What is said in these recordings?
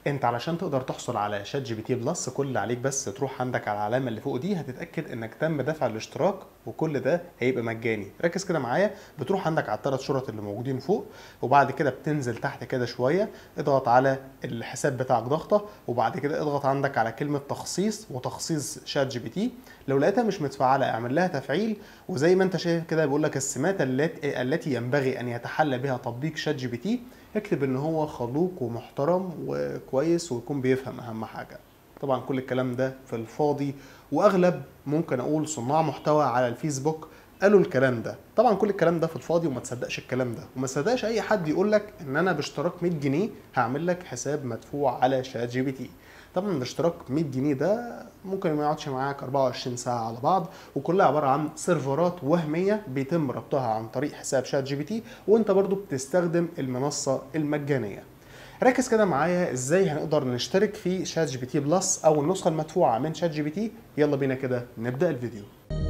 انت علشان تقدر تحصل على شات جي بي تي بلس كل اللي عليك بس تروح عندك على العلامه اللي فوق دي هتتاكد انك تم دفع الاشتراك وكل ده هيبقى مجاني ركز كده معايا بتروح عندك على الثلاث شرط اللي موجودين فوق وبعد كده بتنزل تحت كده شويه اضغط على الحساب بتاعك ضغطه وبعد كده اضغط عندك على كلمه تخصيص وتخصيص شات جي بي تي لو لقيتها مش متفعله اعمل لها تفعيل وزي ما انت شايف كده بيقول لك السمات التي التي ينبغي ان يتحلى بها تطبيق شات جي بي تي اكتب ان هو خلوق ومحترم وكويس ويكون بيفهم اهم حاجه طبعا كل الكلام ده في الفاضي واغلب ممكن اقول صناع محتوى على الفيسبوك قالوا الكلام ده طبعا كل الكلام ده في الفاضي وما تصدقش الكلام ده وما تصدقش اي حد يقول لك ان انا باشتراك 100 جنيه هعمل لك حساب مدفوع على شات جي بي تي طبعا الاشتراك 100 جنيه ده ممكن ما يقعدش معاك 24 ساعه على بعض وكلها عباره عن سيرفرات وهميه بيتم ربطها عن طريق حساب شات جي بي تي وانت برضو بتستخدم المنصه المجانيه ركز كده معايا ازاي هنقدر نشترك في شات جي بي تي بلس او النسخه المدفوعه من شات جي بي تي يلا بينا كده نبدا الفيديو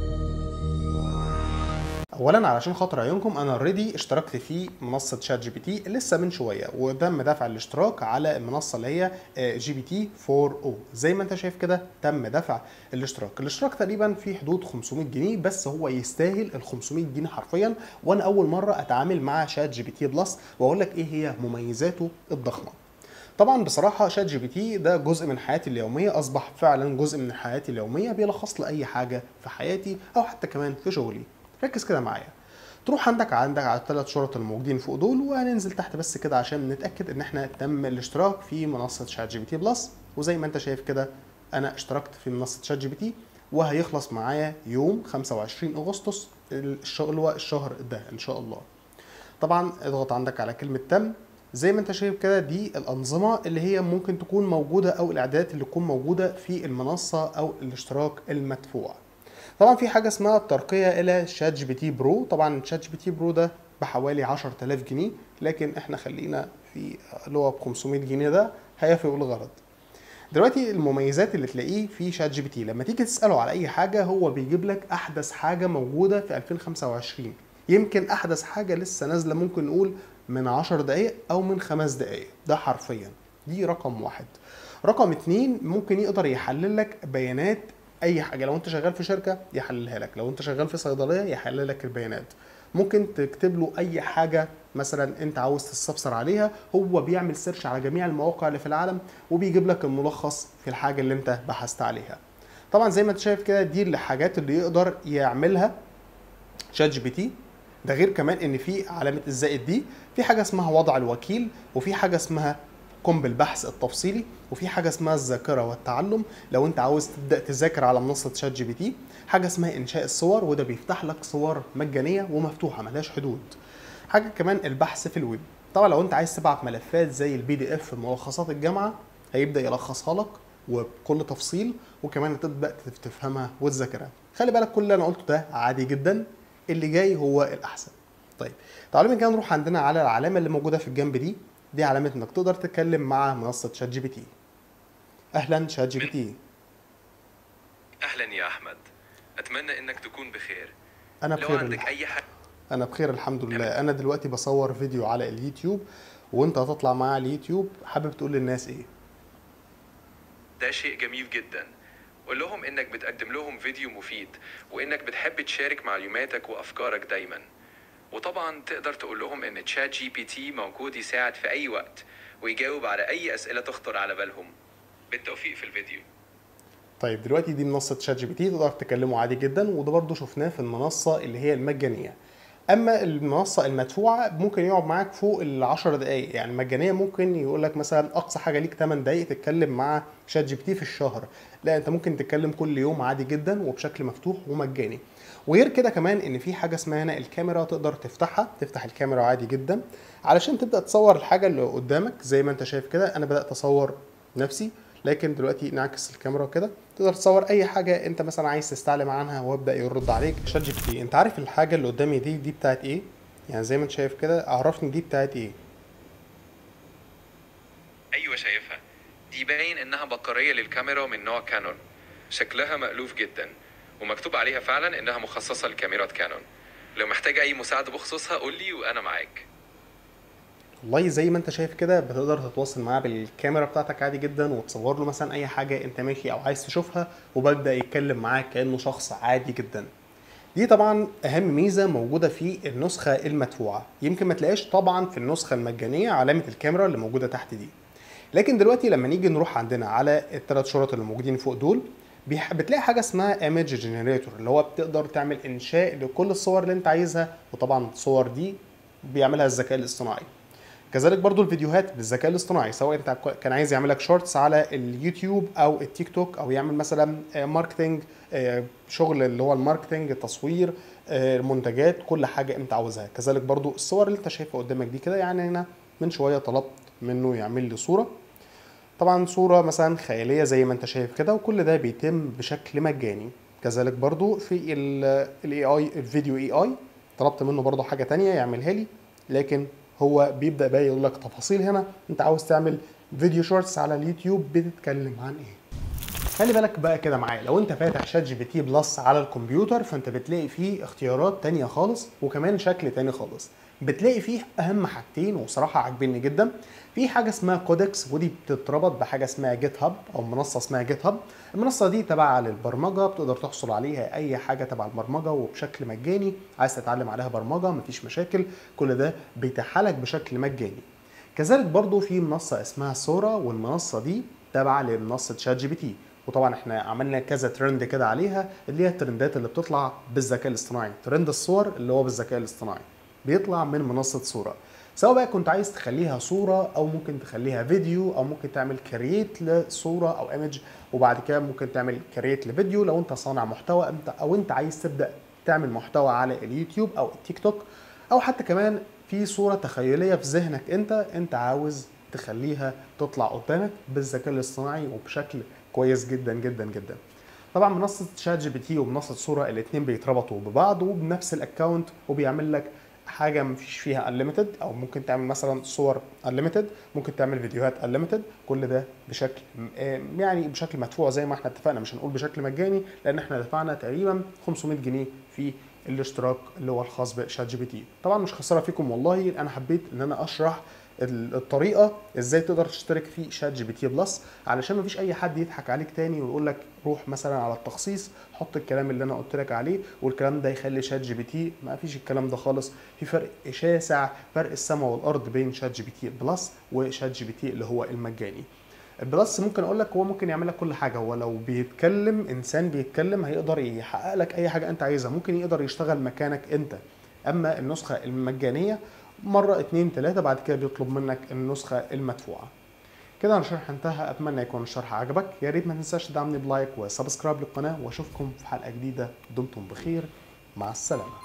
اولا علشان خاطر عيونكم انا اوريدي اشتركت في منصه شات جي بي تي لسه من شويه وتم دفع الاشتراك على المنصه اللي هي جي بي تي 4 او زي ما انت شايف كده تم دفع الاشتراك الاشتراك تقريبا في حدود 500 جنيه بس هو يستاهل ال 500 جنيه حرفيا وانا اول مره اتعامل مع شات جي بي تي بلس واقول لك ايه هي مميزاته الضخمه طبعا بصراحة شات جي بي تي ده جزء من حياتي اليومية أصبح فعلا جزء من حياتي اليومية بيلخص لي أي حاجة في حياتي أو حتى كمان في شغلي ركز كده معايا تروح عندك عندك على الثلاث شرط الموجودين فوق دول وهننزل تحت بس كده عشان نتاكد ان احنا تم الاشتراك في منصه شات جي بي تي بلس وزي ما انت شايف كده انا اشتركت في منصه شات جي بي تي وهيخلص معايا يوم 25 اغسطس الشهر هو الشهر ده ان شاء الله طبعا اضغط عندك على كلمه تم زي ما انت شايف كده دي الانظمه اللي هي ممكن تكون موجوده او الاعدادات اللي تكون موجوده في المنصه او الاشتراك المدفوع طبعا في حاجه اسمها الترقيه الى شات جي بي تي برو طبعا شات جي بي تي برو ده بحوالي 10000 جنيه لكن احنا خلينا في اللي هو ب 500 جنيه ده هيفي الغرض دلوقتي المميزات اللي تلاقيه في شات جي بي تي لما تيجي تساله على اي حاجه هو بيجيب لك احدث حاجه موجوده في 2025 يمكن احدث حاجه لسه نازله ممكن نقول من 10 دقائق او من خمس دقائق ده حرفيا دي رقم واحد رقم اتنين ممكن يقدر يحلل لك بيانات اي حاجه لو انت شغال في شركه يحللها لك لو انت شغال في صيدليه يحلل لك البيانات ممكن تكتب له اي حاجه مثلا انت عاوز تستفسر عليها هو بيعمل سيرش على جميع المواقع اللي في العالم وبيجيب لك الملخص في الحاجه اللي انت بحثت عليها طبعا زي ما انت شايف كده دي الحاجات اللي يقدر يعملها شات جي بي تي ده غير كمان ان في علامه الزائد دي في حاجه اسمها وضع الوكيل وفي حاجه اسمها قم بالبحث التفصيلي وفي حاجه اسمها الذاكره والتعلم لو انت عاوز تبدا تذاكر على منصه شات جي بي تي حاجه اسمها انشاء الصور وده بيفتح لك صور مجانيه ومفتوحه ملهاش حدود حاجه كمان البحث في الويب طبعا لو انت عايز تبعت ملفات زي البي دي اف ملخصات الجامعه هيبدا يلخصها لك وبكل تفصيل وكمان هتبدا تفهمها وتذاكرها خلي بالك كل اللي انا قلته ده عادي جدا اللي جاي هو الاحسن طيب تعالوا من كده نروح عندنا على العلامه اللي موجوده في الجنب دي دي علامة انك تقدر تتكلم مع منصة شات جي بي تي اهلا شات جي بي تي اهلا يا احمد اتمنى انك تكون بخير انا لو بخير عندك الح... اي حاجه انا بخير الحمد لله انا دلوقتي بصور فيديو على اليوتيوب وانت هتطلع معايا على اليوتيوب حابب تقول للناس ايه ده شيء جميل جدا قول لهم انك بتقدم لهم فيديو مفيد وانك بتحب تشارك معلوماتك وافكارك دايما وطبعا تقدر تقول لهم ان تشات جي بي تي موجود يساعد في اي وقت ويجاوب على اي اسئله تخطر على بالهم بالتوفيق في الفيديو طيب دلوقتي دي منصة شات جي بي تي تقدر تكلمه عادي جدا وده برضو شفناه في المنصة اللي هي المجانية اما المنصة المدفوعة ممكن يقعد معاك فوق ال 10 دقايق يعني المجانية ممكن يقول لك مثلا اقصى حاجة ليك 8 دقايق تتكلم مع شات جي بي تي في الشهر لا انت ممكن تتكلم كل يوم عادي جدا وبشكل مفتوح ومجاني وغير كده كمان ان في حاجه اسمها هنا الكاميرا تقدر تفتحها تفتح الكاميرا عادي جدا علشان تبدا تصور الحاجه اللي قدامك زي ما انت شايف كده انا بدات اصور نفسي لكن دلوقتي نعكس الكاميرا كده تقدر تصور اي حاجه انت مثلا عايز تستعلم عنها وابدا يرد عليك شات جي بي تي انت عارف الحاجه اللي قدامي دي دي بتاعت ايه يعني زي ما انت شايف كده عرفني دي بتاعت ايه ايوه شايفها دي باين انها بطاريه للكاميرا من نوع كانون شكلها مألوف جدا ومكتوب عليها فعلا انها مخصصه لكاميرات كانون لو محتاج اي مساعده بخصوصها قول لي وانا معاك والله زي ما انت شايف كده بتقدر تتواصل معاه بالكاميرا بتاعتك عادي جدا وتصور له مثلا اي حاجه انت ماشي او عايز تشوفها وببدا يتكلم معاك كانه شخص عادي جدا دي طبعا اهم ميزه موجوده في النسخه المدفوعه يمكن ما تلاقيش طبعا في النسخه المجانيه علامه الكاميرا اللي موجوده تحت دي لكن دلوقتي لما نيجي نروح عندنا على الثلاث شرط اللي موجودين فوق دول بيح- بتلاقي حاجه اسمها ايمج جنريتور اللي هو بتقدر تعمل انشاء لكل الصور اللي انت عايزها وطبعا الصور دي بيعملها الذكاء الاصطناعي كذلك برضو الفيديوهات بالذكاء الاصطناعي سواء انت كان عايز يعمل لك شورتس على اليوتيوب او التيك توك او يعمل مثلا آه، ماركتنج آه، شغل اللي هو الماركتنج التصوير آه، المنتجات كل حاجه انت عاوزها كذلك برضو الصور اللي انت شايفها قدامك دي كده يعني انا من شويه طلبت منه يعمل لي صوره طبعا صورة مثلا خيالية زي ما انت شايف كده وكل ده بيتم بشكل مجاني كذلك برضو في الاي اي الفيديو اي اي طلبت منه برضو حاجة تانية يعملها لي لكن هو بيبدأ بقى يقول لك تفاصيل هنا انت عاوز تعمل فيديو شورتس على اليوتيوب بتتكلم عن ايه خلي بالك بقى كده معايا لو انت فاتح شات جي بي تي بلس على الكمبيوتر فانت بتلاقي فيه اختيارات تانية خالص وكمان شكل تاني خالص بتلاقي فيه اهم حاجتين وصراحة عاجبني جدا في حاجة اسمها كودكس ودي بتتربط بحاجة اسمها جيت هاب او منصة اسمها جيت هاب المنصة دي تبع للبرمجة بتقدر تحصل عليها اي حاجة تبع البرمجة وبشكل مجاني عايز تتعلم عليها برمجة مفيش مشاكل كل ده بيتاح لك بشكل مجاني كذلك برضو في منصة اسمها سورا والمنصة دي تابعة لمنصة شات جي بي تي وطبعا احنا عملنا كذا ترند كده عليها اللي هي الترندات اللي بتطلع بالذكاء الاصطناعي ترند الصور اللي هو بالذكاء الاصطناعي بيطلع من منصة صورة سواء بقى كنت عايز تخليها صورة او ممكن تخليها فيديو او ممكن تعمل كرييت لصورة او ايمج وبعد كده ممكن تعمل كرييت لفيديو لو انت صانع محتوى انت او انت عايز تبدأ تعمل محتوى على اليوتيوب او التيك توك او حتى كمان في صورة تخيلية في ذهنك انت انت عاوز تخليها تطلع قدامك بالذكاء الاصطناعي وبشكل كويس جدا جدا جدا طبعا منصة شات جي بي تي ومنصة صورة الاتنين بيتربطوا ببعض وبنفس الاكونت وبيعمل لك حاجة مفيش فيها unlimited او ممكن تعمل مثلا صور unlimited ممكن تعمل فيديوهات unlimited كل ده بشكل آه، يعني بشكل مدفوع زي ما احنا اتفقنا مش هنقول بشكل مجاني لان احنا دفعنا تقريبا 500 جنيه في الاشتراك اللي هو الخاص بشات جي بي تي طبعا مش خساره فيكم والله انا حبيت ان انا اشرح ال- الطريقه ازاي تقدر تشترك في شات جي بي تي بلس علشان مفيش اي حد يضحك عليك تاني ويقول لك روح مثلا على التخصيص حط الكلام اللي انا قلت لك عليه والكلام ده يخلي شات جي بي تي ما فيش الكلام ده خالص في فرق شاسع فرق السماء والارض بين شات جي بي تي بلس وشات جي بي تي اللي هو المجاني البلس ممكن اقول لك هو ممكن يعمل لك كل حاجه هو لو بيتكلم انسان بيتكلم هيقدر يحقق لك اي حاجه انت عايزها ممكن يقدر يشتغل مكانك انت اما النسخه المجانيه مره اتنين تلاته بعد كده بيطلب منك النسخه المدفوعه كده الشرح انتهى اتمنى يكون الشرح عجبك يا ريت ما تنساش تدعمني بلايك وسبسكرايب للقناه واشوفكم في حلقه جديده دمتم بخير مع السلامه